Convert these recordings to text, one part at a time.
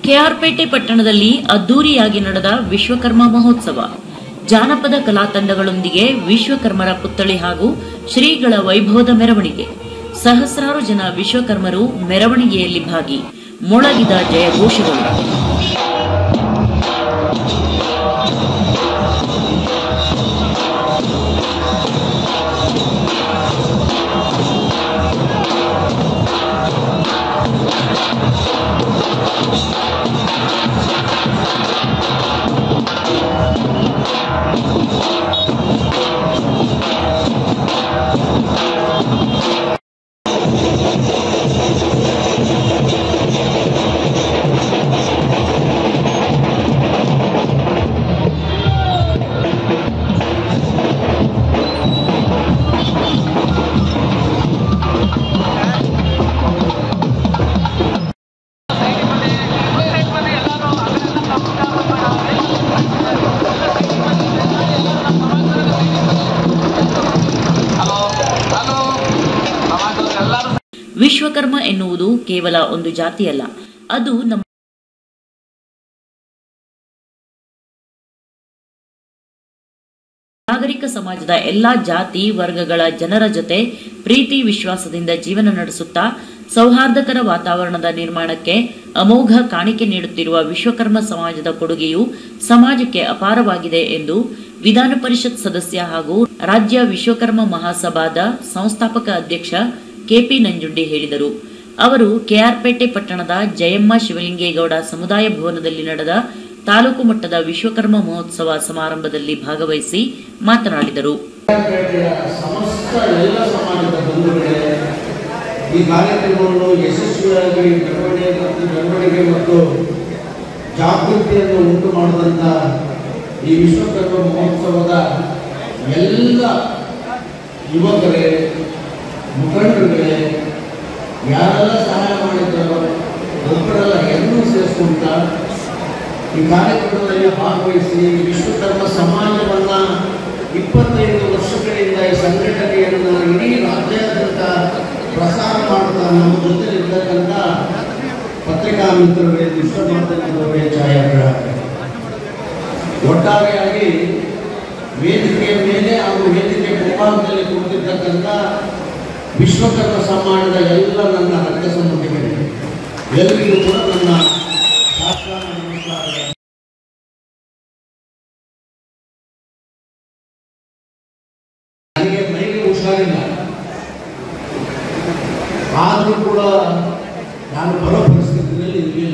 ಕೆಆರ್ಪೇಟೆ ಪಟ್ಟಣದಲ್ಲಿ ಅದ್ದೂರಿಯಾಗಿ ನಡೆದ ವಿಶ್ವಕರ್ಮ ಮಹೋತ್ಸವ ಜಾನಪದ ಕಲಾ ತಂಡಗಳೊಂದಿಗೆ ವಿಶ್ವಕರ್ಮರ ಪುತ್ಥಳಿ ಹಾಗೂ ಶ್ರೀಗಳ ವೈಭವದ ಮೆರವಣಿಗೆ ಸಹಸ್ರಾರು ಜನ ವಿಶ್ವಕರ್ಮರು ಮೆರವಣಿಗೆಯಲ್ಲಿ ಭಾಗಿ ಮೊಳಗಿದ ಜಯಘೋಷಗಳು ವಿಶ್ವಕರ್ಮ ಎನ್ನುವುದು ಕೇವಲ ಒಂದು ಜಾತಿಯಲ್ಲ ಅದು ನಮ್ಮ ನಾಗರಿಕ ಸಮಾಜದ ಎಲ್ಲಾ ಜಾತಿ ವರ್ಗಗಳ ಜನರ ಜೊತೆ ಪ್ರೀತಿ ವಿಶ್ವಾಸದಿಂದ ಜೀವನ ನಡೆಸುತ್ತಾ ಸೌಹಾರ್ದಕರ ವಾತಾವರಣದ ನಿರ್ಮಾಣಕ್ಕೆ ಅಮೋಘ ಕಾಣಿಕೆ ನೀಡುತ್ತಿರುವ ವಿಶ್ವಕರ್ಮ ಸಮಾಜದ ಕೊಡುಗೆಯು ಸಮಾಜಕ್ಕೆ ಅಪಾರವಾಗಿದೆ ಎಂದು ವಿಧಾನ ಪರಿಷತ್ ಸದಸ್ಯ ಹಾಗೂ ರಾಜ್ಯ ವಿಶ್ವಕರ್ಮ ಮಹಾಸಭಾದ ಸಂಸ್ಥಾಪಕ ಅಧ್ಯಕ್ಷ ಕೆಪಿ ನಂಜುಂಡಿ ಹೇಳಿದರು ಅವರು ಕೆಆರ್ಪೇಟೆ ಪಟ್ಟಣದ ಜಯಮ್ಮ ಶಿವಲಿಂಗೇಗೌಡ ಸಮುದಾಯ ಭವನದಲ್ಲಿ ನಡೆದ ತಾಲೂಕು ಮಟ್ಟದ ವಿಶ್ವಕರ್ಮ ಮಹೋತ್ಸವ ಸಮಾರಂಭದಲ್ಲಿ ಭಾಗವಹಿಸಿ ಮಾತನಾಡಿದರು ಪೇಟೆಯ ಸಮಸ್ತ ಎಲ್ಲ ಸಮಾಜದ ಬಂಧುಗಳೇ ಈ ಕಾರ್ಯಕ್ರಮವನ್ನು ಯಶಸ್ವಿಯಾಗಿ ಬೆಳವಣಿಗೆ ಮತ್ತು ಬೆಳವಣಿಗೆ ಮತ್ತು ಜಾಗೃತಿಯನ್ನು ಉಂಟು ಮಾಡಿದಂಥ ಈ ವಿಶ್ವಕರ್ಮ ಮಹೋತ್ಸವದ ಎಲ್ಲ ಯುವಕರೇ ಮುಖಂಡರುಗಳೇ ಯಾರೆಲ್ಲ ಸಹಾಯ ಮಾಡಿದ್ದಾರೋ ಒಬ್ಬರೆಲ್ಲ ಎಲ್ಲರೂ ಸೇರಿಸ್ಕೊಂತ ಈ ಕಾರ್ಯಕ್ರಮದಲ್ಲಿ ಭಾಗವಹಿಸಿ ವಿಶ್ವಕರ್ಮ ಸಮಾಜವನ್ನ ಇಪ್ಪತ್ತೈದು ವರ್ಷಗಳಿಂದ ಈ ಸಂಘಟನೆಯನ್ನ ಇಡೀ ರಾಜ್ಯಾದ್ಯಂತ ಪ್ರಸಾರ ಮಾಡ್ತಾ ನಮ್ಮ ಜೊತೆ ಇರ್ತಕ್ಕಂಥ ಪತ್ರಿಕಾ ಮಿತ್ರರೇ ವಿಶ್ವಮಾಧ್ಯಮದವರೇ ಛಾಯಾಗ್ರಾಹಕರೇ ಒಟ್ಟಾರೆಯಾಗಿ ವೇದಿಕೆಯ ಮೇಲೆ ಹಾಗೂ ವೇದಿಕೆ ಮುಂಭಾಗದಲ್ಲಿ ಕುಳಿತಿರ್ತಕ್ಕಂಥ ವಿಶ್ವಕರ್ಮ ಸಮಾಜದ ಎಲ್ಲ ನನ್ನ ರಕ್ತ ಸಂಬಂಧಿಗಳಿಗೆ ಎಲ್ಲರಿಗೂ ಕೂಡ ನನ್ನ ಸಾಷ್ಟಾಂಗ ನಮಸ್ಕಾರಗಳು ನನಗೆ ಮೈಗೆ ಹುಷಾರಿಲ್ಲ ಆದರೂ ಕೂಡ ನಾನು ಬರೋ ಪರಿಸ್ಥಿತಿಯಲ್ಲಿ ಇರಲಿಲ್ಲ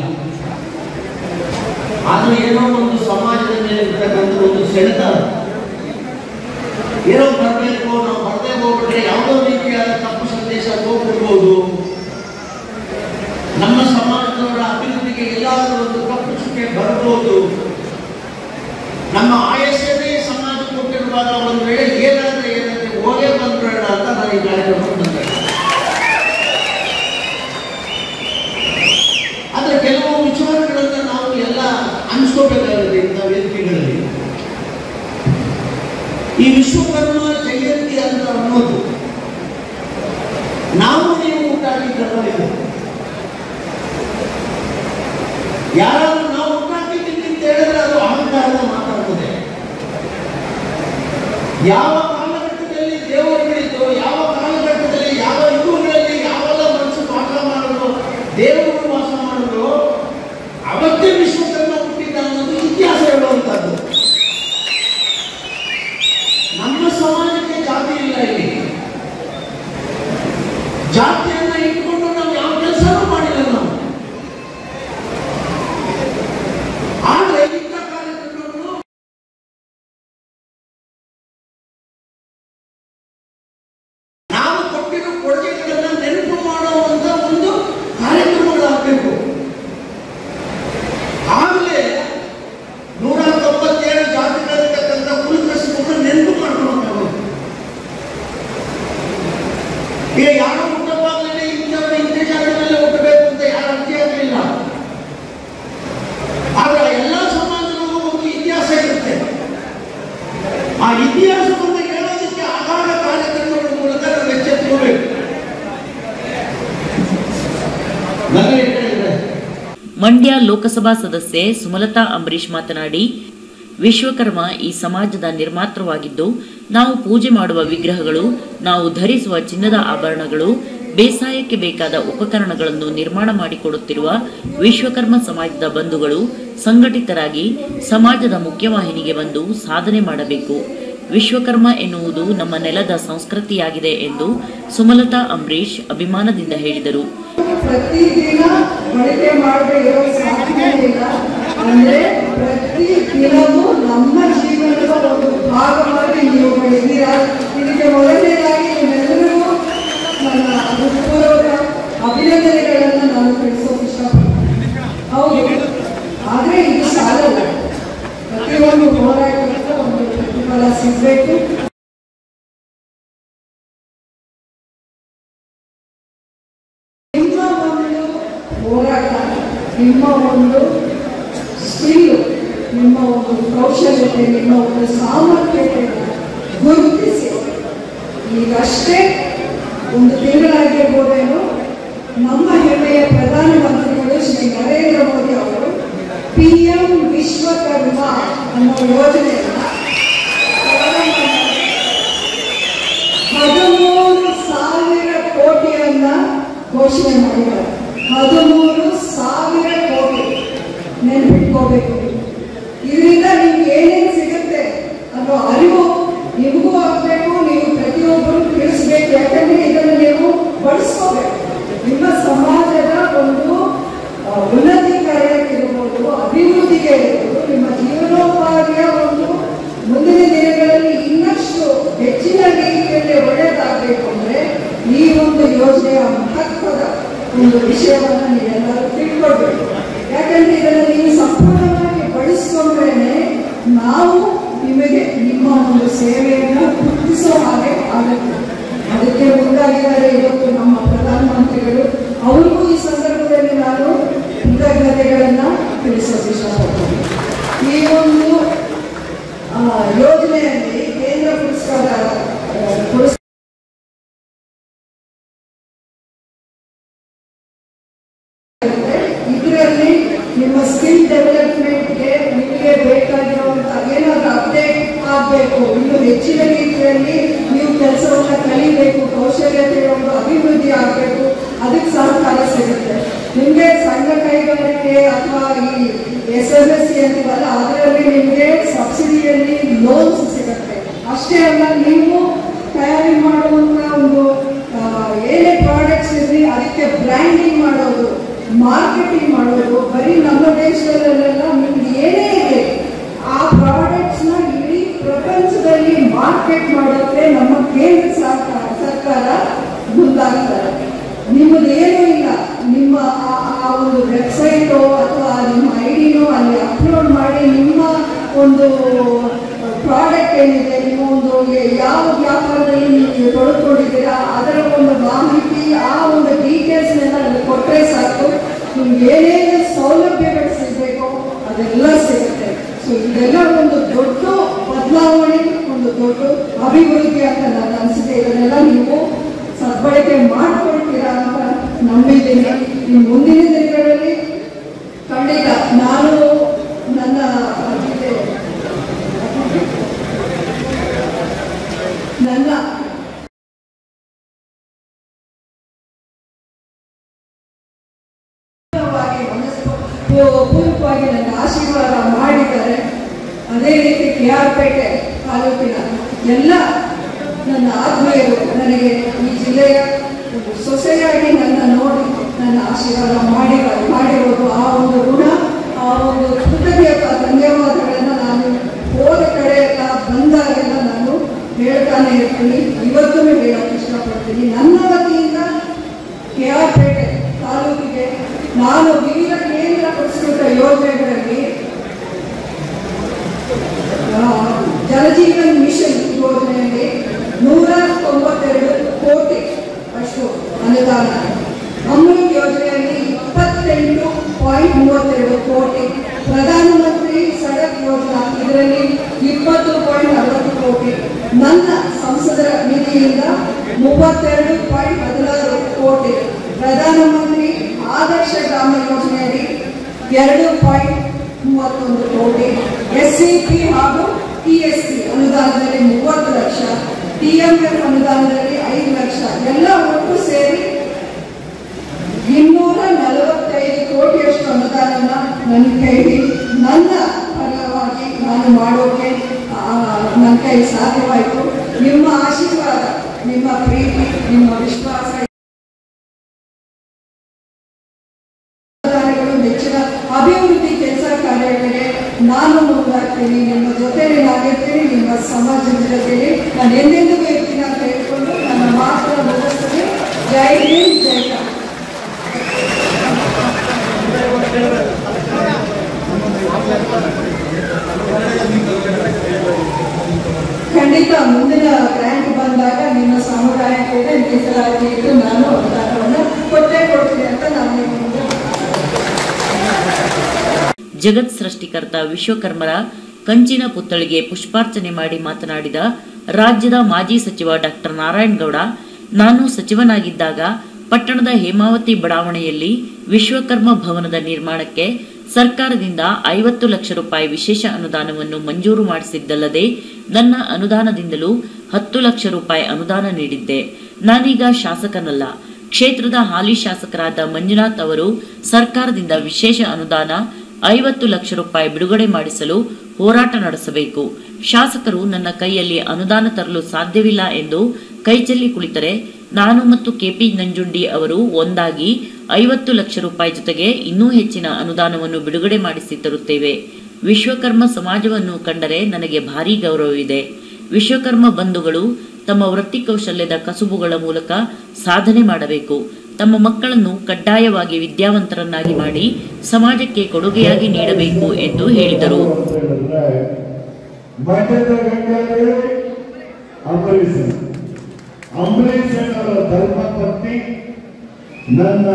ಆದರೂ ಏನೋ ಒಂದು ಸಮಾಜದ ಮೇಲೆ ಇರ್ತಕ್ಕಂಥ ಒಂದು ಸೆಳೆತ ಏನೋ ಬರಬೇಕು ನಾವು ಬರದೇ ಹೋಗ್ಬಿಟ್ರೆ ಯಾವುದೋ ರೀತಿಯಾದ ತಪ್ಪು ಸಂದೇಶ ಹೋಗ್ಬಿಡ್ಬೋದು ನಮ್ಮ ಸಮಾಜದವರ ಅಭಿವೃದ್ಧಿಗೆ ಎಲ್ಲಾದರೂ ಒಂದು ಕಪ್ಪು ಚುಕ್ಕೆ ಬರ್ಬೋದು ನಮ್ಮ ಆಯಸ್ಸನ್ನೇ ಸಮಾಜ ಕೊಟ್ಟಿರುವಾಗ ಒಂದು ವೇಳೆ ಏನಾದ್ರೆ ಏನಾದ್ರೆ ಹೋಗೇ ಬಂದ್ಬೇಡ ಅಂತ ನಾನು ಈ ಕಾರ್ಯಕ್ರಮ ಬಂದೆ ಆದ್ರೆ ಕೆಲವು ವಿಚಾರಗಳನ್ನ ನಾವು ಎಲ್ಲ ಹಂಚ್ಕೋಬೇಕಾಗುತ್ತೆ ಇಂಥ ವೇದಿಕೆಗಳಲ್ಲಿ ಈ ವಿಶ್ವಕರ್ಮ ಜಯಂತಿ ಅಂತ ಅನ್ನೋದು ನಾವು ನೀವು ಹುಟ್ಟಾಗಿದ್ದಲ್ಲ ಇದು ಯಾರಾದ್ರೂ ನಾವು ಹುಟ್ಟಾಕಿದ್ದೀವಿ ಅಂತ ಹೇಳಿದ್ರೆ ಅದು ಅಹಂಕಾರದ ಮಾತಾಡ್ತದೆ ಯಾವ ಕಾಲಘಟ್ಟದಲ್ಲಿ ದೇವರುಗಳಿದ್ದು ಯಾವ ಕಾಲಘಟ್ಟದಲ್ಲಿ ಯಾವ ಯುಗಗಳಲ್ಲಿ ಯಾವೆಲ್ಲ ಮನುಷ್ಯ ವಾಸ ಮಾಡಿದ್ರು ದೇವರುಗಳು ವಾಸ ಮಾಡಿದ್ರು ಅವತ್ತೇ ವಿಶ್ವಕರ್ಮ ಹುಟ್ಟಿದ್ದ ಅನ್ನೋದು ಇತಿಹಾಸ ಹೇಳುವಂಥದ್ದು ನಮ್ಮ ಸಮಾಜಕ್ಕೆ ಜಾತಿ ಇಲ್ಲ ಇಲ್ಲಿ ಜಾತಿಯನ್ನ ಇಟ್ಕೊಂಡು ನಾವು ಯಾವ ಕೆಲಸನೂ ಮಾಡಿಲ್ಲ ನಾವು ಆದ್ರೆ ಇಂಥ ಕಾರ್ಯಕ್ರಮಗಳು ಲೋಕಸಭಾ ಸದಸ್ಯೆ ಸುಮಲತಾ ಅಂಬರೀಶ್ ಮಾತನಾಡಿ ವಿಶ್ವಕರ್ಮ ಈ ಸಮಾಜದ ನಿರ್ಮಾತೃವಾಗಿದ್ದು ನಾವು ಪೂಜೆ ಮಾಡುವ ವಿಗ್ರಹಗಳು ನಾವು ಧರಿಸುವ ಚಿನ್ನದ ಆಭರಣಗಳು ಬೇಸಾಯಕ್ಕೆ ಬೇಕಾದ ಉಪಕರಣಗಳನ್ನು ನಿರ್ಮಾಣ ಮಾಡಿಕೊಡುತ್ತಿರುವ ವಿಶ್ವಕರ್ಮ ಸಮಾಜದ ಬಂಧುಗಳು ಸಂಘಟಿತರಾಗಿ ಸಮಾಜದ ಮುಖ್ಯವಾಹಿನಿಗೆ ಬಂದು ಸಾಧನೆ ಮಾಡಬೇಕು ವಿಶ್ವಕರ್ಮ ಎನ್ನುವುದು ನಮ್ಮ ನೆಲದ ಸಂಸ್ಕೃತಿಯಾಗಿದೆ ಎಂದು ಸುಮಲತಾ ಅಂಬರೀಶ್ ಅಭಿಮಾನದಿಂದ ಹೇಳಿದರು ಪ್ರತಿದಿನ ಬಳಕೆ ಮಾಡದೆ ಇರೋ ಸಾಧ್ಯತೆ ಇಲ್ಲ ಅಂದ್ರೆ ಪ್ರತಿ ದಿನವೂ ನಮ್ಮ ಜೀವನದ ಒಂದು ಭಾಗವಾಗಿ ನೀವು ಬೆಳೆದಿರಾ ಇದಕ್ಕೆ ಮೊದಲನೇದಾಗಿ ನಿಮ್ಮೆಲ್ಲರಿಗೂ ನನ್ನ ಹೃತ್ಪೂರ್ವಕ ಅಭಿನಂದನೆಗಳನ್ನು ನಾನು ತಿಳಿಸೋಕೆ ಇಷ್ಟಪಡ್ತೀನಿ ಹೌದು ಆದರೆ ಇದು ಸಾಲಲ್ಲ ಪ್ರತಿಯೊಂದು ಹೋರಾಟಕ್ಕೂ ಒಂದು ಪ್ರತಿಫಲ ಸಿಗಬೇಕು ನಿಮ್ಮ ಒಂದು ಹೋರಾಟ ನಿಮ್ಮ ಒಂದು ಸ್ಕಿಲ್ ನಿಮ್ಮ ಒಂದು ಕೌಶಲ್ಯತೆ ನಿಮ್ಮ ಒಂದು ಸಾಮರ್ಥ್ಯತೆಯನ್ನು ಗುರುತಿಸಿ ಈಗಷ್ಟೇ ಒಂದು ತಿಂಗಳಾಗಿರ್ಬೋದೇನೋ ನಮ್ಮ ಹೆಮ್ಮೆಯ ಪ್ರಧಾನಮಂತ್ರಿಗಳು ಶ್ರೀ ನರೇಂದ್ರ ಮೋದಿ ಅವರು ಪಿ ಎಂ ವಿಶ್ವಕರ್ಮ ಅನ್ನೋ ಯೋಜನೆಯನ್ನು ಹದಿಮೂರು ಸಾವಿರ ಕೋಟಿಯನ್ನ ಘೋಷಣೆ ಮಾಡಿದ್ದಾರೆ ಹದಿಮೂರು ಸಾವಿರ ಕೋಟಿ ನೆನ್ಪಿಟ್ಕೋಬೇಕು ಇದರಿಂದ ನಿಮ್ಗೆ ಏನೇನು ಸಿಗುತ್ತೆ ಅನ್ನೋ ಅರಿವು ನಿಮಗೂ ಆಗ್ಬೇಕು ನೀವು ಪ್ರತಿಯೊಬ್ಬರು ತಿಳಿಸ್ಬೇಕು ಯಾಕಂದ್ರೆ ಇದನ್ನು ನೀವು ಬಳಸ್ಕೋಬೇಕು ನಿಮ್ಮ ಸಮಾಜದ ಒಂದು ಆ, ಉನ್ನತೀಕರಣಕ್ಕಿರ್ಬೋದು ಅಭಿವೃದ್ಧಿಗೆ ಇರ್ಬೋದು ನಿಮ್ಮ ಜೀವನೋಪಾಧಿಯ ಒಂದು ಮುಂದಿನ ದಿನಗಳಲ್ಲಿ ಇನ್ನಷ್ಟು ಹೆಚ್ಚಿನ ರೀತಿಯಲ್ಲಿ ಒಳ್ಳೆಯದಾಗಬೇಕು ಅಂದ್ರೆ ಈ ಒಂದು ಯೋಜನೆಯ ಮಹತ್ವದ ಒಂದು ವಿಷಯವನ್ನು ನೀವೆಲ್ಲರೂ ತಿಳ್ಕೊಳ್ಬೇಕು ಯಾಕಂದ್ರೆ ಇದನ್ನು ನೀವು ಸಂಪೂರ್ಣವಾಗಿ ಬಳಸ್ಕೊಂಡ್ರೇನೆ ನಾವು ನಿಮಗೆ ನಿಮ್ಮ ಒಂದು ಸೇವೆಯನ್ನು ಗುರುತಿಸೋ ಹಾಗೆ ಆಗುತ್ತೆ ಅದಕ್ಕೆ ಮುಂದಾಗಿದ್ದಾರೆ ಇವತ್ತು ನಮ್ಮ ಪ್ರಧಾನಮಂತ್ರಿಗಳು ಅವ್ರಿಗೂ ಈ ಸಂದರ್ಭದಲ್ಲಿ ನಾನು ಕೃತಜ್ಞತೆಗಳನ್ನ ತಿಳಿಸೋಕೆ ಇಷ್ಟಪಡ್ತೀನಿ ಈ ಒಂದು ಆ, ಯೋಜನೆಯಲ್ಲಿ ಕೇಂದ್ರ ಪುರಸ್ಕಾರ ಆ, ಪುರಸ್ಕಾರ ಇದರಲ್ಲಿ ನಿಮ್ಮ ಸ್ಕಿಲ್ ಡೆವಲಪ್ಮೆಂಟ್ಗೆ ನಿಮಗೆ ಬೇಕಾಗಿರುವಂತ ಏನಾದ್ರು ಅಪ್ಡೇಟ್ ಆಗಬೇಕು ಇನ್ನು ಹೆಚ್ಚಿನ ರೀತಿಯಲ್ಲಿ ನೀವು ಕೆಲಸವನ್ನ ಕಲಿಬೇಕು ಕೌಶಲ್ಯತೆ ಒಂದು ಅಭಿವೃದ್ಧಿ ಆಗಬೇಕು ಅದಕ್ಕೆ ಸಹಕಾರ ಸಿಗುತ್ತೆ ನಿಮಗೆ ಸಣ್ಣ ಕೈಗಾರಿಕೆ ಅಥವಾ ಈ ಎಸ್ ಎಂ ಎಸ್ ಸಿ ಅಂತೀವಲ್ಲ ಅದರಲ್ಲಿ ನಿಮಗೆ ಸಬ್ಸಿಡಿಯಲ್ಲಿ ಲೋನ್ಸ್ ಸಿಗುತ್ತೆ ಅಷ್ಟೇ ಅಲ್ಲ ನೀವು ತಯಾರಿ ಮಾಡುವಂತ ಒಂದು ಆ, ಏನೇ ಪ್ರಾಡಕ್ಟ್ಸ್ ಇರಲಿ ಅದಕ್ಕೆ ಬ್ರ್ಯಾಂಡಿಂಗ್ ಮಾಡೋದು ಮಾರ್ಕೆಟಿಂಗ್ ಮಾಡೋದು ಬರೀ ನಮ್ಮ ದೇಶದಲ್ಲೆಲ್ಲ ನಿಮ್ಗೆ ಏನೇ ಇದೆ ಆ ಪ್ರಾಡಕ್ಟ್ಸ್ ನ ಇಡೀ ಪ್ರಪಂಚದಲ್ಲಿ ಮಾರ್ಕೆಟ್ ಮಾಡೋಕ್ಕೆ ನಮ್ಮ ಕೇಂದ್ರ ಸರ್ಕಾರ ಸರ್ಕಾರ ಮುಂದಾಗ್ತಾರೆ ನಿಮ್ಮದು ಏನೂ ಇಲ್ಲ ನಿಮ್ಮ ಆ- ಆ ಒಂದು ವೆಬ್ಸೈಟು ಅಥವಾ ನಿಮ್ಮ ಐಡಿನೋ ಅಲ್ಲಿ ಅಪ್ಲೋಡ್ ಮಾಡಿ ನಿಮ್ಮ ಒಂದು ಪ್ರಾಡಕ್ಟ್ ಏನಿದೆ ನಿಮ್ಮ ಒಂದು ಯಾವ ವ್ಯಾಪಾರದಲ್ಲಿ ನೀವು ತೊಡಕೊಂಡಿದ್ದೀರಾ ಅದರ ಒಂದು ಮಾಹಿತಿ ಆ ಒಂದು ಡೀಟೇಲ್ಸ್ನೆಲ್ಲ ಅಲ್ಲಿ ಕೊಟ್ಟರೆ ಸಾಕು ನಿಮ್ಗೆ ಏನೇನು ಸೌಲಭ್ಯಗಳು ಸಿಗಬೇಕು ಅದೆಲ್ಲ ಸಿಗುತ್ತೆ ಸೊ ಇದೆಲ್ಲ ಒಂದು ದೊಡ್ಡ ಬದಲಾವಣೆ ಒಂದು ದೊಡ್ಡ ಅಭಿವೃದ್ಧಿ ಅಂತ ನಾನು ಅನಿಸಿದೆ ಇದನ್ನೆಲ್ಲ ನೀವು ಸದ್ಬಳಕೆ ಮಾಡ್ಕೊಳ್ತೀರಾ ಅಂತ ನಂಬಿದ್ದೀನಿ ಈ ಮುಂದಿನ ದಿನಗಳಲ್ಲಿ ಖಂಡಿತ ನಾನು ನನ್ನ ಅತಿಥಿ ನನ್ನ ಪೂರ್ಣವಾಗಿ ಮನಸ್ಸು ಪೂರ್ವಕವಾಗಿ ನನ್ನ ಆಶೀರ್ವಾದ ಮಾಡಿದ್ದಾರೆ ಅದೇ ರೀತಿ ಕೆ ಆರ್ ಪೇಟೆ ತಾಲೂಕಿನ ಎಲ್ಲ ನನ್ನ ಆತ್ಮೀಯರು ನನಗೆ ಈ ಜಿಲ್ಲೆಯ ಒಂದು ಸೊಸೆಯಾಗಿ ನನ್ನ ನೋಡಿ ನನ್ನ ಆಶೀರ್ವಾದ ಮಾಡಿ ಮಾಡಿರೋದು ಆ ಒಂದು ಋಣ ಆ ಒಂದು ಕೃತಜ್ಞತಾ ಧನ್ಯವಾದಗಳನ್ನು ನಾನು ಹೋದ ಕಡೆ ಎಲ್ಲ ಬಂದಾಗೆಲ್ಲ ನಾನು ಹೇಳ್ತಾನೆ ಇರ್ತೀನಿ ಇವತ್ತೂ ಹೇಳಕ್ಕೆ ಇಷ್ಟಪಡ್ತೀನಿ ನನ್ನ ವತಿಯಿಂದ ಕೆ ಆರ್ ಪೇಟೆ ತಾಲೂಕಿಗೆ ನಾನು ವಿವಿಧ ಕೇಂದ್ರ ಪುರಸ್ಕೃತ ಯೋಜನೆಗಳಲ್ಲಿ ಆ, ಜಲಜೀವನ್ ಮಿಷನ್ ಯೋಜನೆಯಲ್ಲಿ ನೂರ ತೊಂಬತ್ತೆರಡು ಕೋಟಿ ಅಷ್ಟು ಅನುದಾನ ಅಮೃತ್ ಯೋಜನೆಯಲ್ಲಿ ಇಪ್ಪತ್ತೆಂಟು ಪಾಯಿಂಟ್ ಮೂವತ್ತು ಪಾಯಿಂಟ್ ಮೂವತ್ತೊಂದು ಕೋಟಿ ಎಸ್ ಸಿ ಪಿ ಹಾಗೂ ಟಿ ಎಸ್ ಪಿ ಅನುದಾನದಲ್ಲಿ ಮೂವತ್ತು ಲಕ್ಷ ಟಿ ಎಂ ಎಫ್ ಅನುದಾನದಲ್ಲಿ ಐದು ಲಕ್ಷ ಎಲ್ಲ ಒಟ್ಟು ಸೇರಿ ಇನ್ನೂರ ನಲವತ್ತೈದು ಕೋಟಿಯಷ್ಟು ಅನುದಾನನ ನನ್ನ ಕೈಲಿ ನನ್ನ ಪರವಾಗಿ ನಾನು ಮಾಡೋಕೆ ಆ, ನನ್ನ ಕೈ ಸಾಧ್ಯವಾಯಿತು ನಿಮ್ಮ ಆಶೀರ್ವಾದ ನಿಮ್ಮ ಪ್ರೀತಿ ನಿಮ್ಮ ವಿಶ್ವಾಸ ಅನುದಾನಗಳು ನೆಚ್ಚಿನ ಅಭಿವೃದ್ಧಿ ಕೆಲಸ ಕಾರ್ಯಗಳಿಗೆ ನಾನು ಮುಂದಾಗ್ತೀನಿ ನಿಮ್ಮ ಜೊತೆಲಿ ನಾನಿರ್ತೀನಿ ನಿಮ್ಮ ಸಮಾಜದ ಜೊತೆಲಿ ನಾನು ಎಂದೆಂದಿಗೂ ಇರ್ತೀನಿ ಅಂತ ಹೇಳ್ಕೊಂಡು ನನ್ನ ಮಾತನ್ನು ಮುಗಿಸ್ತೀನಿ ಜೈ ಹಿಂದ್ ಜೈ ಕರ್ನಾಟಕ ಖಂಡಿತ ಮುಂದಿನ ಗ್ರ್ಯಾಂಟ್ ಬಂದಾಗ ನಿಮ್ಮ ಸಮುದಾಯಕ್ಕೆ ಮೀಸಲಾತಿ ಇಟ್ಟು ನಾನು ಅನುದಾನವನ್ನು ಕೊಟ್ಟೇ ಕೊಡ್ತೀನಿ ಅಂತ ನಾನು ನಿಮ್ಮ ಮುಂದೆ ಜಗತ್ ಸೃಷ್ಟಿಕರ್ತ ವಿಶ್ವಕರ್ಮರ ಕಂಚಿನ ಪುತ್ಥಳಿಗೆ ಪುಷ್ಪಾರ್ಚನೆ ಮಾಡಿ ಮಾತನಾಡಿದ ರಾಜ್ಯದ ಮಾಜಿ ಸಚಿವ ಡಾಕ್ಟರ್ ನಾರಾಯಣಗೌಡ ನಾನು ಸಚಿವನಾಗಿದ್ದಾಗ ಪಟ್ಟಣದ ಹೇಮಾವತಿ ಬಡಾವಣೆಯಲ್ಲಿ ವಿಶ್ವಕರ್ಮ ಭವನದ ನಿರ್ಮಾಣಕ್ಕೆ ಸರ್ಕಾರದಿಂದ ಐವತ್ತು ಲಕ್ಷ ರೂಪಾಯಿ ವಿಶೇಷ ಅನುದಾನವನ್ನು ಮಂಜೂರು ಮಾಡಿಸಿದ್ದಲ್ಲದೆ ನನ್ನ ಅನುದಾನದಿಂದಲೂ ಹತ್ತು ಲಕ್ಷ ರೂಪಾಯಿ ಅನುದಾನ ನೀಡಿದ್ದೆ ನಾನೀಗ ಶಾಸಕನಲ್ಲ ಕ್ಷೇತ್ರದ ಹಾಲಿ ಶಾಸಕರಾದ ಮಂಜುನಾಥ್ ಅವರು ಸರ್ಕಾರದಿಂದ ವಿಶೇಷ ಅನುದಾನ ಐವತ್ತು ಲಕ್ಷ ರೂಪಾಯಿ ಬಿಡುಗಡೆ ಮಾಡಿಸಲು ಹೋರಾಟ ನಡೆಸಬೇಕು ಶಾಸಕರು ನನ್ನ ಕೈಯಲ್ಲಿ ಅನುದಾನ ತರಲು ಸಾಧ್ಯವಿಲ್ಲ ಎಂದು ಕೈಚೆಲ್ಲಿ ಕುಳಿತರೆ ನಾನು ಮತ್ತು ಕೆಪಿ ನಂಜುಂಡಿ ಅವರು ಒಂದಾಗಿ ಐವತ್ತು ಲಕ್ಷ ರೂಪಾಯಿ ಜೊತೆಗೆ ಇನ್ನೂ ಹೆಚ್ಚಿನ ಅನುದಾನವನ್ನು ಬಿಡುಗಡೆ ಮಾಡಿಸಿ ತರುತ್ತೇವೆ ವಿಶ್ವಕರ್ಮ ಸಮಾಜವನ್ನು ಕಂಡರೆ ನನಗೆ ಭಾರೀ ಗೌರವವಿದೆ ವಿಶ್ವಕರ್ಮ ಬಂಧುಗಳು ತಮ್ಮ ವೃತ್ತಿ ಕೌಶಲ್ಯದ ಕಸುಬುಗಳ ಮೂಲಕ ಸಾಧನೆ ಮಾಡಬೇಕು ತಮ್ಮ ಮಕ್ಕಳನ್ನು ಕಡ್ಡಾಯವಾಗಿ ವಿದ್ಯಾವಂತರನ್ನಾಗಿ ಮಾಡಿ ಸಮಾಜಕ್ಕೆ ಕೊಡುಗೆಯಾಗಿ ನೀಡಬೇಕು ಎಂದು ಹೇಳಿದರು ಮಠದ ಗಂಗಾಧರ ಅಂಬರೀಷನ್ ಅಂಬರೀಷನ್ ಅವರ ಧರ್ಮಪತ್ನಿ ನನ್ನ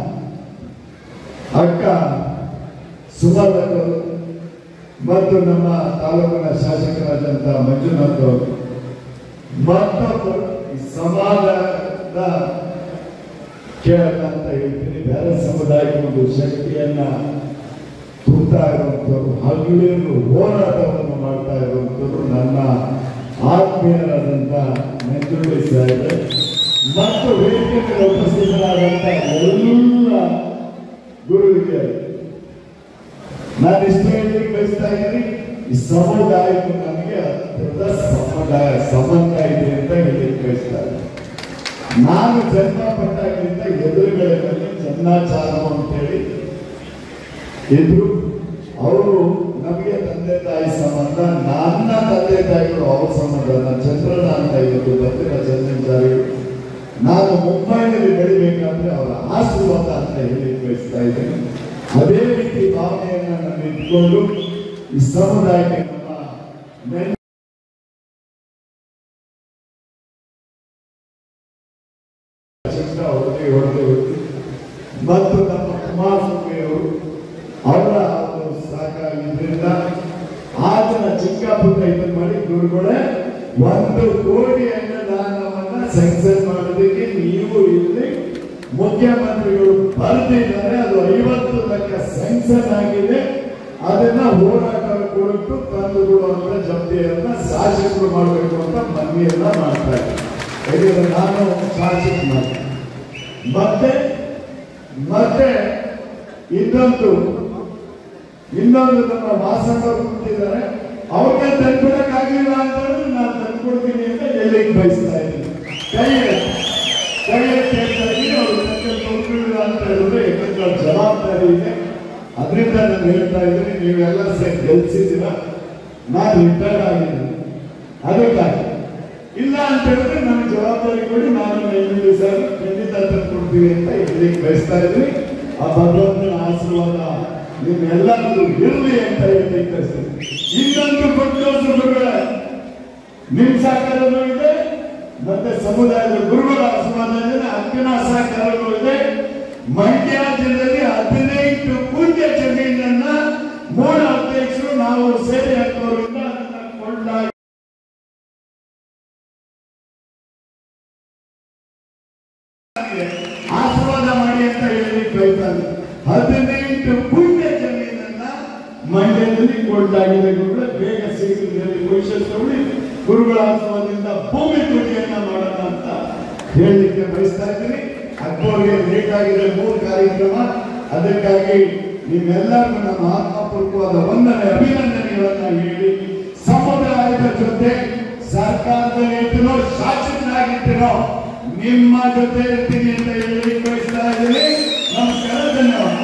ಅಕ್ಕ ಸುಮಲತರು ಮತ್ತು ನಮ್ಮ ತಾಲೂಕಿನ ಶಾಸಕರಾದಂಥ ಮಂಜುನಾಥ್ ಅವರು ಮತ್ತೊಬ್ಬರು ಈ ಸಮಾಜದ ಕೇಳಕ್ಕಂತ ಹೇಳ್ತೀನಿ ಬೇರೆ ಸಮುದಾಯಕ್ಕೆ ಒಂದು ಶಕ್ತಿಯನ್ನ ತುಂಬುತ್ತಾ ಇರುವಂಥವ್ರು ಹಗಲಿರುಳು ಹೋರಾಟವನ್ನು ಮಾಡ್ತಾ ಇರುವಂಥವ್ರು ನನ್ನ ಆತ್ಮೀಯರಾದಂಥ ನಂಜುಂಡಿ ಸಾಹೇಬ್ರೆ ಮತ್ತು ವೇದಿಕೆ ಉಪಸ್ಥಿತರಾದಂಥ ಎಲ್ಲ ಗುರುವಿಗೆ ನಾನು ಇಷ್ಟು ಹೇಳಿ ಬಯಸ್ತಾ ಇದ್ದೀನಿ ಈ ಸಮುದಾಯಕ್ಕೂ ನನಗೆ ಹತ್ತಿರದ ಸಮುದಾಯ ಸಂಬಂಧ ಇದೆ ಅಂತ ಹೇಳಿ ಬಯಸ್ತಾ ಇದ್ದೀನಿ ನಾನು ಜನ್ಮ ಪಟ್ಟಾಗಿದ್ದ ಎದುರುಗಳಲ್ಲಿ ಜನ್ಮಾಚಾರಂ ಅಂತೇಳಿ ಇದ್ರು ಅವರು ನಮಗೆ ತಂದೆ ತಾಯಿ ಸಂಬಂಧ ನನ್ನ ತಂದೆ ತಾಯಿಗಳು ಅವ್ರ ಸಂಬಂಧ ನನ್ನ ಚಂದ್ರನ ಅಂತ ಇವತ್ತು ಬರ್ತಿರೋ ಚಂದ್ರಚಾರಿಗಳು ನಾನು ಮುಂಬೈನಲ್ಲಿ ಬೆಳಿಬೇಕಾದ್ರೆ ಅವರ ಆಶೀರ್ವಾದ ಅಂತ ಹೇಳಿ ಬಯಸ್ತಾ ಇದ್ದೀನಿ ಅದೇ ರೀತಿ ಭಾವನೆಯನ್ನ ನಾನು ಇಟ್ಕೊಂಡು ಈ ಸಮುದಾಯಕ್ಕೆ ನಮ್ಮ ನೆನ್- ಚಂದ್ರ ಹೊರಗೆ ಹೊರಗೆ ಹೋಯ್ತು ಮತ್ತು ನಮ್ಮ ಕುಮಾರಸ್ವಾಮಿ ಅವರು ಅವರ ಒಂದು ಸಹಕಾರ ಇದರಿಂದ ಆತನ ಚಿಕ್ಕ ಪುಟ್ಟ ಇದನ್ನು ಮಾಡಿ ಗುರುಗಳೇ ಒಂದು ಕೋಟಿ ಅನ್ನದಾನವನ್ನ ಸ್ಯಾಂಕ್ಷನ್ ಮಾಡೋದಕ್ಕೆ ನೀವು ಇಲ್ಲಿ ಮುಖ್ಯಮಂತ್ರಿಗಳು ಬರೆದಿದ್ದಾರೆ ಅದು ಐವತ್ತು ಲಕ್ಷ ಸ್ಯಾಂಕ್ಷನ್ ಆಗಿದೆ ಅದನ್ನ ಹೋರಾಟ ಕೊಟ್ಟು ತಂದು ಕೊಡುವಂತ ಜಪ್ತಿಯನ್ನ ಶಾಸಕರು ಮಾಡಬೇಕು ಅಂತ ಮನವಿಯನ್ನ ಮಾಡ್ತಾ ಇದ್ದಾರೆ ಯಾಕಂದ್ರೆ ನಾನು ಶಾಸಕ ಮಾಡ್ತೀನಿ ಮತ್ತೆ ಮತ್ತೆ ಇನ್ನೊಂದು ಇನ್ನೊಂದು ನಮ್ಮ ವಾಸನವರು ಕೂತಿದ್ದಾರೆ ಅವ್ರಿಗೆ ತಂದ್ಕೊಡಕ್ಕಾಗಲಿಲ್ಲ ಅಂತ ಹೇಳಿದ್ರೆ ನಾನು ತಂದ್ಕೊಡ್ತೀನಿ ಅಂತ ಎಲ್ಲಿಗೆ ಬಯಸ್ತಾ ಇದ್ದೀನಿ ಕೈ ಎತ್ತಿ. ಕೈ ಎತ್ತಿ ಹೇಳ್ತಾ ಇದ್ದೀನಿ ಅವ್ರು ತಂದೆ ತಂದ್ಕೊಡಿಲ್ಲ ಅಂತ ಹೇಳಿದ್ರೆ ಯಾಕಂದ್ರೆ ಅವ್ರ ಜವಾಬ್ದಾರಿ ಇದೆ ಅದರಿಂದ ನಾನು ಹೇಳ್ತಾ ಇದ್ದೀನಿ ನೀವೆಲ್ಲ ಸೇರಿ ಗೆಲ್ಸಿದ್ದೀರ ನಾನು ರಿಟೈರ್ಡ್ ಆಗಿದ್ದೀನಿ ಅದಕ್ಕಾಗಿ ಇಲ್ಲ ಅಂತ ಹೇಳಿದ್ರೆ ನನಗೆ ಜವಾಬ್ದಾರಿ ಕೊಡಿ ನಾನು ಎಲ್ಲಿ ಸರ್ ಖಂಡಿತ ತಂದ್ಕೊಡ್ತೀವಿ ಅಂತ ಇರ್ಲಿಕ್ಕೆ ಬಯಸ್ತಾ ಇದ್ವಿ ಆ ಭಗವಂತನ ಆಶೀರ್ವಾದ ನಿಮ್ಮೆಲ್ಲರಿಗೂ ಇರಲಿ ಅಂತ ಹೇಳಿ ಬಯಸ್ತೀನಿ ಇನ್ನೊಂದು ಕೊಟ್ಟು ನಿಮ್ ಸಹಕಾರನೂ ಇದೆ ಮತ್ತೆ ಸಮುದಾಯದ ಗುರುಗಳ ಆಶೀರ್ವಾದ ಇದೆ ಅಕ್ಕನ ಸಹಕಾರನೂ ಇದೆ ಮಂಡ್ಯ ಜಿಲ್ಲೆಯಲ್ಲಿ ಹದಿನೈದು ಪೂಜ್ಯ ಜಮೀನನ್ನ ಮೂಲ ಅಧ್ಯಕ್ಷರು ನಾವು ಸೇರಿ ಹಾಕೋದ್ರಿಂದ ಅದನ್ನ ಕೊಂಡಾಗಿ ಆಶೀರ್ವಾದ ಮಾಡಿ ಅಂತ ಹೇಳಿ ಬಯಸ್ತಾರೆ ಹದಿನೈದು ಪುಣ್ಯ ಜಮೀನನ್ನ ಮಂಡ್ಯದಲ್ಲಿ ಕೊಳ್ಳಾಗಿದೆ ಗುರುಗಳೇ ಬೇಗ ಶೀಘ್ರದಲ್ಲಿ ಭವಿಷ್ಯ ತಗೊಳ್ಳಿ ಗುರುಗಳ ಆಶ್ರಮದಿಂದ ಭೂಮಿ ಪೂಜೆಯನ್ನ ಮಾಡೋಣ ಅಂತ ಹೇಳಲಿಕ್ಕೆ ಬಯಸ್ತಾ ಇದ್ದೀನಿ ಅಕ್ಬೋರ್ಗೆ ಲೇಟ್ ಆಗಿದೆ ಮೂರು ಕಾರ್ಯಕ್ರಮ ಅದಕ್ಕಾಗಿ ನಿಮ್ಮೆಲ್ಲರಿಗೂ ನಮ್ಮ ಆತ್ಮಪೂರ್ವಕವಾದ ವಂದನೆ ಅಭಿನಂದನೆಗಳನ್ನ ಹೇಳಿ ಸಮುದಾಯದ ಜೊತೆ ಸರ್ಕಾರದಲ್ಲಿರ್ತೀನೋ ಶಾಸಕನಾಗಿರ್ತೀನೋ ನಿಮ್ಮ ಜೊತೆ ಇರ್ತೀನಿ ಅಂತ ಹೇಳಿ ಬಯಸ್ತಾ ಇದ್ದೀನಿ ನಮಸ್ಕಾರ ಧನ್ಯವಾದ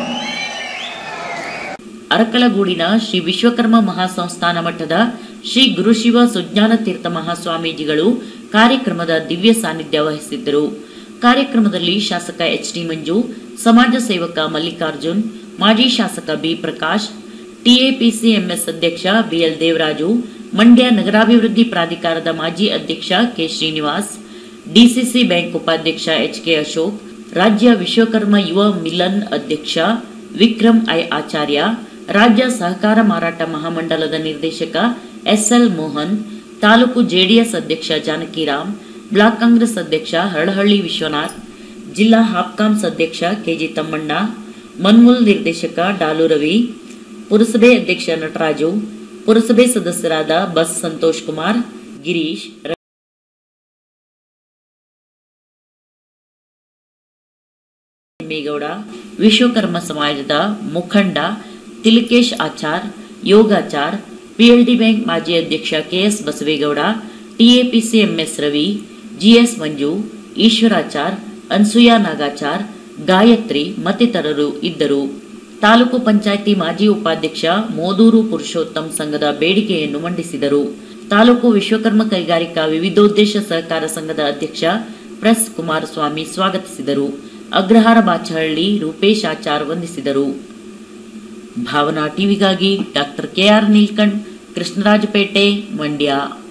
ಅರಕಲಗೂಡಿನ ಶ್ರೀ ವಿಶ್ವಕರ್ಮ ಮಹಾಸಂಸ್ಥಾನ ಮಠದ ಶ್ರೀ ಗುರುಶಿವ ಸುಜ್ಞಾನ ತೀರ್ಥ ಮಹಾಸ್ವಾಮೀಜಿಗಳು ಕಾರ್ಯಕ್ರಮದ ದಿವ್ಯ ಸಾನ್ನಿಧ್ಯ ವಹಿಸಿದ್ದರು ಕಾರ್ಯಕ್ರಮದಲ್ಲಿ ಶಾಸಕ ಎಚ್ ಟಿ ಮಂಜು ಸಮಾಜ ಸೇವಕ ಮಲ್ಲಿಕಾರ್ಜುನ್ ಮಾಜಿ ಶಾಸಕ ಬಿ ಪ್ರಕಾಶ್ ಟಿಎಪಿಸಿಎಂಎಸ್ ಅಧ್ಯಕ್ಷ ಬಿಎಲ್ ದೇವರಾಜು ಮಂಡ್ಯ ನಗರಾಭಿವೃದ್ಧಿ ಪ್ರಾಧಿಕಾರದ ಮಾಜಿ ಅಧ್ಯಕ್ಷ ಕೆ ಶ್ರೀನಿವಾಸ್ ಡಿಸಿಸಿ ಬ್ಯಾಂಕ್ ಉಪಾಧ್ಯಕ್ಷ ಎಚ್ ಕೆ ಅಶೋಕ್ ರಾಜ್ಯ ವಿಶ್ವಕರ್ಮ ಯುವ ಮಿಲನ್ ಅಧ್ಯಕ್ಷ ವಿಕ್ರಮ್ ಐ ಆಚಾರ್ಯ ರಾಜ್ಯ ಸಹಕಾರ ಮಾರಾಟ ಮಹಾಮಂಡಲದ ನಿರ್ದೇಶಕ ಎಸ್ಎಲ್ ಮೋಹನ್ ತಾಲೂಕು ಜೆಡಿಎಸ್ ಅಧ್ಯಕ್ಷ ಜಾನಕಿರಾಮ್ ಬ್ಲಾಕ್ ಕಾಂಗ್ರೆಸ್ ಅಧ್ಯಕ್ಷ ಹರಳಹಳ್ಳಿ ವಿಶ್ವನಾಥ್ ಜಿಲ್ಲಾ ಹಾಪ್ಕಾಮ್ಸ್ ಅಧ್ಯಕ್ಷ ಕೆಜಿ ತಮ್ಮಣ್ಣ ಮನ್ಮೂಲ್ ನಿರ್ದೇಶಕ ಡಾಲು ರವಿ ಪುರಸಭೆ ಅಧ್ಯಕ್ಷ ನಟರಾಜು ಪುರಸಭೆ ಸದಸ್ಯರಾದ ಬಸ್ ಸಂತೋಷ್ ಕುಮಾರ್ ಗಿರೀಶ್ ಮೇಗೌಡ ವಿಶ್ವಕರ್ಮ ಸಮಾಜದ ಮುಖಂಡ ತಿಲಕೇಶ್ ಆಚಾರ್ ಯೋಗಾಚಾರ್ ಪಿಎಲ್ಡಿ ಬ್ಯಾಂಕ್ ಮಾಜಿ ಅಧ್ಯಕ್ಷ KS Basavegowda TAPCMS Ravi GS Manju Eshwarachar Anasuya Nagachar Gayathri ಮತ್ತಿತರರು ಇದ್ದರು ತಾಲೂಕು ಪಂಚಾಯಿತಿ ಮಾಜಿ ಉಪಾಧ್ಯಕ್ಷ ಮೋದೂರು ಪುರುಷೋತ್ತಮ್ ಸಂಘದ ಬೇಡಿಕೆಯನ್ನು ಮಂಡಿಸಿದರು ತಾಲೂಕು ವಿಶ್ವಕರ್ಮ ಕೈಗಾರಿಕಾ ವಿವಿಧೋದ್ದೇಶ ಸಹಕಾರ ಸಂಘದ ಅಧ್ಯಕ್ಷ ಪ್ರೆಸ್ ಕುಮಾರಸ್ವಾಮಿ ಸ್ವಾಗತಿಸಿದರು ಅಗ್ರಹಾರ ಬಾಚಹಳ್ಳಿ ರೂಪೇಶ್ ಆಚಾರ್ ವಂದಿಸಿದರು ಭಾವನಾ ಟಿವಿಗಾಗಿ ಡಾಕ್ಟರ್ ಕೆಆರ್ ನೀಲ್ಕಂಠ್ ಕೃಷ್ಣರಾಜಪೇಟೆ ಮಂಡ್ಯ